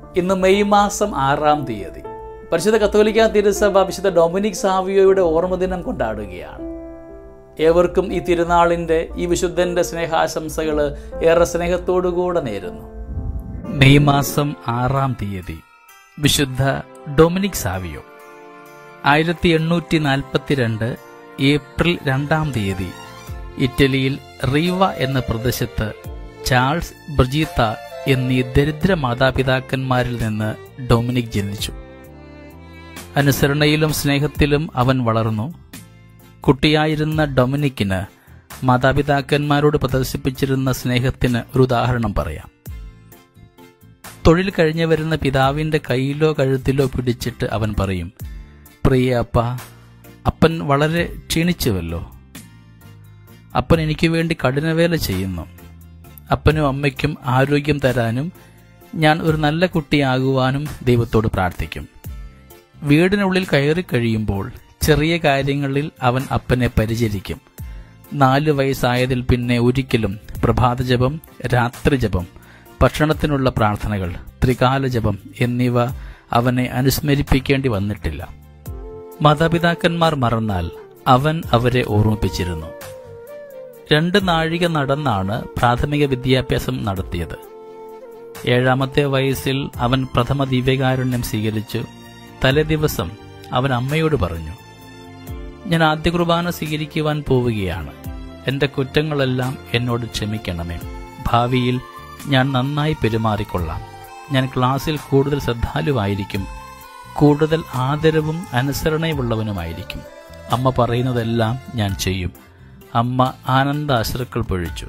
ഇന്ന് മെയ് മാസം ആറാം തീയതി പരിശുദ്ധ കത്തോലിക്ക തിരുസഭ വിശുദ്ധ ഡൊമിനിക് സാവിയോയുടെ ഓർമ്മദിനം കൊണ്ടാടുകയാണ് ഏവർക്കും ഈ തിരുനാളിൻ്റെ ഈ വിശുദ്ധൻ്റെ സ്നേഹാശംസകൾ ഏറെ സ്നേഹത്തോടുകൂടെ നേരുന്നു മെയ് മാസം ആറാം തീയതി വിശുദ്ധ ഡൊമിനിക് സാവിയോ ആയിരത്തി എണ്ണൂറ്റി നാൽപ്പത്തിരണ്ട് ഏപ്രിൽ രണ്ടാം തീയതി ഇറ്റലിയിൽ റീവ എന്ന പ്രദേശത്ത് ചാൾസ് ബ്രിജീത്ത എന്നീ ദരിദ്ര മാതാപിതാക്കന്മാരിൽ നിന്ന് ഡൊമിനിക് ജനിച്ചു അനുസരണയിലും സ്നേഹത്തിലും അവൻ വളർന്നു കുട്ടിയായിരുന്ന ഡൊമിനിക്കിന് മാതാപിതാക്കന്മാരോട് പ്രദർശിപ്പിച്ചിരുന്ന സ്നേഹത്തിന് ഒരു ഉദാഹരണം പറയാം തൊഴിൽ കഴിഞ്ഞു വരുന്ന പിതാവിന്റെ കയ്യിലോ കഴുത്തിലോ പിടിച്ചിട്ട് അവൻ പറയും പ്രിയ അപ്പ അപ്പൻ വളരെ ക്ഷീണിച്ചുവല്ലോ അപ്പൻ എനിക്ക് വേണ്ടി കഠിനവേല ചെയ്യുന്നു അപ്പനും അമ്മയ്ക്കും ആരോഗ്യം തരാനും ഞാൻ ഒരു നല്ല കുട്ടിയാകുവാനും ദൈവത്തോട് പ്രാർത്ഥിക്കും വീടിനുള്ളിൽ കയറി കഴിയുമ്പോൾ ചെറിയ കാര്യങ്ങളിൽ അവൻ അപ്പനെ പരിചരിക്കും നാല് വയസ്സായതിൽ പിന്നെ ഒരിക്കലും പ്രഭാതജപം രാത്രിജപം ഭക്ഷണത്തിനുള്ള പ്രാർത്ഥനകൾ ത്രികാല ജപം എന്നിവ അവനെ അനുസ്മരിപ്പിക്കേണ്ടി വന്നിട്ടില്ല മാതാപിതാക്കന്മാർ മറന്നാൽ അവൻ അവരെ ഓർമ്മിപ്പിച്ചിരുന്നു രണ്ട് നാഴിക നടന്നാണ് പ്രാഥമിക വിദ്യാഭ്യാസം നടത്തിയത് ഏഴാമത്തെ വയസ്സിൽ അവൻ പ്രഥമ ദിവ്യകാരുണ്യം സ്വീകരിച്ചു തലേ ദിവസം അവൻ അമ്മയോട് പറഞ്ഞു ഞാൻ ആദ്യ കുർബാന സ്വീകരിക്കുവാൻ പോവുകയാണ് എന്റെ കുറ്റങ്ങളെല്ലാം എന്നോട് ക്ഷമിക്കണമേ ഭാവിയിൽ ഞാൻ നന്നായി പെരുമാറിക്കൊള്ളാം ഞാൻ ക്ലാസ്സിൽ കൂടുതൽ ശ്രദ്ധാലുവായിരിക്കും കൂടുതൽ ആദരവും അനുസരണയുമുള്ളവനുമായിരിക്കും അമ്മ പറയുന്നതെല്ലാം ഞാൻ ചെയ്യും അമ്മ ആനന്ദ അശ്രുക്കൾ പൊഴിച്ചു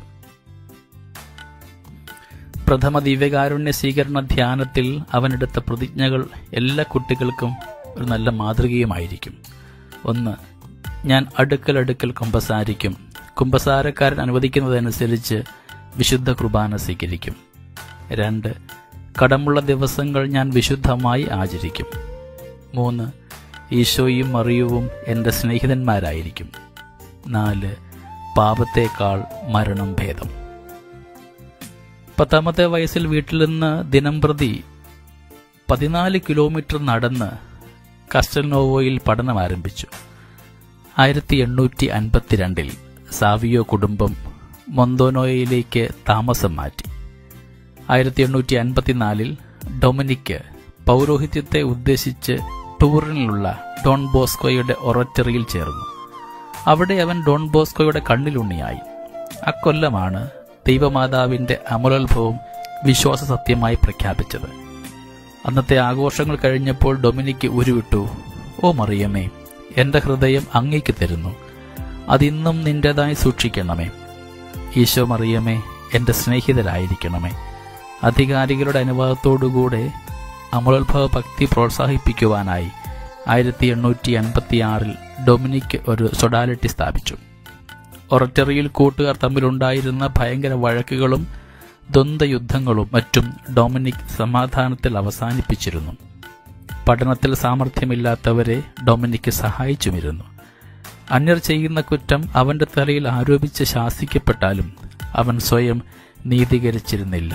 പ്രഥമ ദിവ്യകാരുണ്യ സ്വീകരണ ധ്യാനത്തിൽ അവനെടുത്ത പ്രതിജ്ഞകൾ എല്ലാ കുട്ടികൾക്കും ഒരു നല്ല മാതൃകയുമായിരിക്കും ഒന്ന് ഞാൻ അടുക്കൽ അടുക്കൽ കുമ്പസാരിക്കും കുമ്പസാരക്കാരൻ അനുവദിക്കുന്നതനുസരിച്ച് വിശുദ്ധ കുർബാന സ്വീകരിക്കും രണ്ട് കടമുള്ള ദിവസങ്ങൾ ഞാൻ വിശുദ്ധമായി ആചരിക്കും മൂന്ന് ഈശോയും മറിയവും എൻ്റെ സ്നേഹിതന്മാരായിരിക്കും നാല് പാപത്തേക്കാൾ മരണം ഭേദം പത്താമത്തെ വയസ്സിൽ വീട്ടിൽ നിന്ന് ദിനം പ്രതി പതിനാല് കിലോമീറ്റർ നടന്ന് കസ്റ്റൽനോവോയിൽ പഠനം ആരംഭിച്ചു ആയിരത്തി എണ്ണൂറ്റി അൻപത്തിരണ്ടിൽ സാവിയോ കുടുംബം മൊന്തോനോയയിലേക്ക് താമസം മാറ്റി ആയിരത്തി എണ്ണൂറ്റി അൻപത്തിനാലിൽ ഡൊമിനിക്ക് പൗരോഹിത്യത്തെ ഉദ്ദേശിച്ച് ടൂറിനിലുള്ള ഡോൺ ബോസ്കോയുടെ ഒററ്ററിയിൽ ചേർന്നു അവിടെ അവൻ ഡോൺ ബോസ്കോയുടെ കണ്ണിലുണ്ണിയായി അക്കൊല്ലമാണ് ദൈവമാതാവിന്റെ അമലോത്ഭവം വിശ്വാസ സത്യമായി പ്രഖ്യാപിച്ചത് അന്നത്തെ ആഘോഷങ്ങൾ കഴിഞ്ഞപ്പോൾ ഡൊമിനിക്ക് ഉരുവിട്ടു ഓ മറിയമേ എന്റെ ഹൃദയം അങ്ങേക്ക് തരുന്നു അതിന്നും നിന്റേതായി സൂക്ഷിക്കണമേ ഈശോ മറിയമേ എന്റെ സ്നേഹിതരായിരിക്കണമേ അധികാരികളുടെ അനുവാദത്തോടുകൂടെ അമലോത്ഭവ ഭക്തി പ്രോത്സാഹിപ്പിക്കുവാനായി ആയിരത്തി എണ്ണൂറ്റി അൻപത്തിയാറിൽ ഡൊമിനിക് ഒരു സൊഡാലിറ്റി സ്ഥാപിച്ചു ഒററ്ററിയിൽ കൂട്ടുകാർ തമ്മിലുണ്ടായിരുന്ന ഭയങ്കര വഴക്കുകളും ദ്വന്ദ്വയുദ്ധങ്ങളും മറ്റും ഡൊമിനിക് സമാധാനത്തിൽ അവസാനിപ്പിച്ചിരുന്നു പഠനത്തിൽ സാമർഥ്യമില്ലാത്തവരെ ഡൊമിനിക് സഹായിച്ചുമിരുന്നു അന്യർ ചെയ്യുന്ന കുറ്റം അവന്റെ തലയിൽ ആരോപിച്ച് ശാസിക്കപ്പെട്ടാലും അവൻ സ്വയം നീതീകരിച്ചിരുന്നില്ല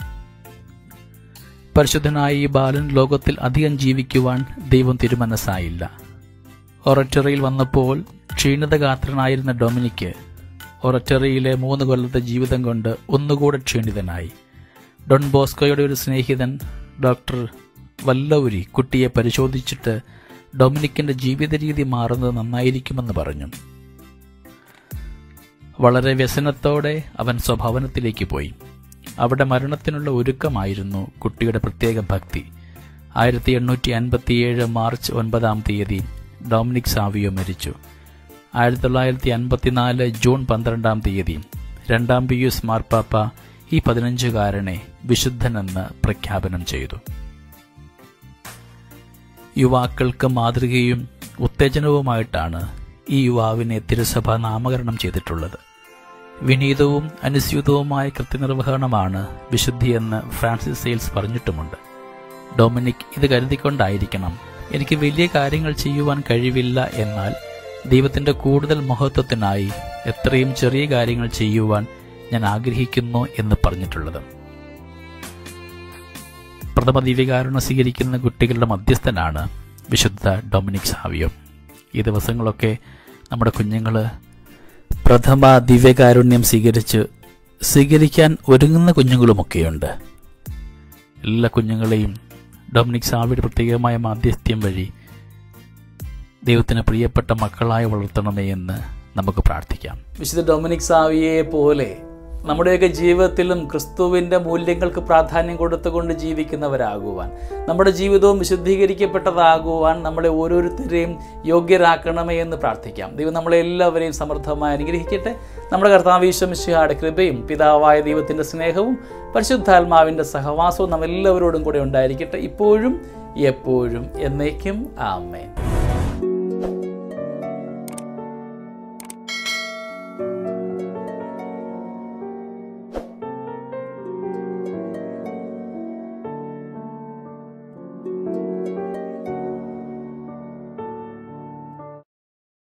പരിശുദ്ധനായ ഈ ബാലൻ ലോകത്തിൽ അധികം ജീവിക്കുവാൻ ദൈവം തിരുമനസ്സായില്ല ഒററ്ററിയിൽ വന്നപ്പോൾ ക്ഷീണിതഗാത്രനായിരുന്ന ഡൊമിനിക്ക് ഒററ്ററിയിലെ മൂന്ന് കൊല്ലത്തെ ജീവിതം കൊണ്ട് ഒന്നുകൂടെ ക്ഷീണിതനായി ഡൊൺ ബോസ്കോയുടെ ഒരു സ്നേഹിതൻ ഡോക്ടർ വല്ലൗരി കുട്ടിയെ പരിശോധിച്ചിട്ട് ഡൊമിനിക്കിന്റെ ജീവിത രീതി മാറുന്നത് നന്നായിരിക്കുമെന്ന് പറഞ്ഞു വളരെ വ്യസനത്തോടെ അവൻ സ്വഭവനത്തിലേക്ക് പോയി അവിടെ മരണത്തിനുള്ള ഒരുക്കമായിരുന്നു കുട്ടിയുടെ പ്രത്യേക ഭക്തി ആയിരത്തി എണ്ണൂറ്റി അൻപത്തിയേഴ് മാർച്ച് ഒൻപതാം തീയതി ഡൊമിനിക് സാവിയോ മരിച്ചു ആയിരത്തി തൊള്ളായിരത്തി അൻപത്തിനാല് ജൂൺ പന്ത്രണ്ടാം തീയതി രണ്ടാം പിയൂസ് മാർപ്പാപ്പ ഈ പതിനഞ്ചുകാരനെ വിശുദ്ധനെന്ന് പ്രഖ്യാപനം ചെയ്തു യുവാക്കൾക്ക് മാതൃകയും ഉത്തേജനവുമായിട്ടാണ് ഈ യുവാവിനെ തിരുസഭ നാമകരണം ചെയ്തിട്ടുള്ളത് വിനീതവും അനുസ്യൂതവുമായ കൃത്യനിർവഹണമാണ് വിശുദ്ധിയെന്ന് ഫ്രാൻസിസ് സെയിൽസ് പറഞ്ഞിട്ടുമുണ്ട് ഡൊമിനിക് ഇത് കരുതിക്കൊണ്ടായിരിക്കണം എനിക്ക് വലിയ കാര്യങ്ങൾ ചെയ്യുവാൻ കഴിവില്ല എന്നാൽ ദൈവത്തിന്റെ കൂടുതൽ മഹത്വത്തിനായി എത്രയും ചെറിയ കാര്യങ്ങൾ ചെയ്യുവാൻ ഞാൻ ആഗ്രഹിക്കുന്നു എന്ന് പറഞ്ഞിട്ടുള്ളത് പ്രഥമ ദിവ്യകാരുണ്യം സ്വീകരിക്കുന്ന കുട്ടികളുടെ മധ്യസ്ഥനാണ് വിശുദ്ധ ഡൊമിനിക് സാവിയോ ഈ ദിവസങ്ങളൊക്കെ നമ്മുടെ കുഞ്ഞുങ്ങൾ പ്രഥമ ദിവ്യകാരുണ്യം സ്വീകരിച്ച് സ്വീകരിക്കാൻ ഒരുങ്ങുന്ന കുഞ്ഞുങ്ങളുമൊക്കെയുണ്ട് എല്ലാ കുഞ്ഞുങ്ങളെയും ഡൊമിനിക് സാവിയുടെ പ്രത്യേകമായ മാധ്യസ്ഥ്യം വഴി ദൈവത്തിന് പ്രിയപ്പെട്ട മക്കളായി വളർത്തണമേ എന്ന് നമുക്ക് പ്രാർത്ഥിക്കാം വിശുദ്ധ ഡൊമിനിക് സാവിയെ പോലെ നമ്മുടെയൊക്കെ ജീവിതത്തിലും ക്രിസ്തുവിൻ്റെ മൂല്യങ്ങൾക്ക് പ്രാധാന്യം കൊടുത്തുകൊണ്ട് ജീവിക്കുന്നവരാകുവാൻ നമ്മുടെ ജീവിതവും വിശുദ്ധീകരിക്കപ്പെട്ടതാകുവാൻ നമ്മളെ ഓരോരുത്തരെയും യോഗ്യരാക്കണമേ എന്ന് പ്രാർത്ഥിക്കാം ദൈവം നമ്മളെ എല്ലാവരെയും സമൃദ്ധമായി അനുഗ്രഹിക്കട്ടെ നമ്മുടെ കർത്താവീശ്വമിശിഹായുടെ കൃപയും പിതാവായ ദൈവത്തിൻ്റെ സ്നേഹവും പരിശുദ്ധാത്മാവിൻ്റെ സഹവാസവും നമ്മെല്ലാവരോടും കൂടെ ഉണ്ടായിരിക്കട്ടെ ഇപ്പോഴും എപ്പോഴും എന്നേക്കും ആമേൻ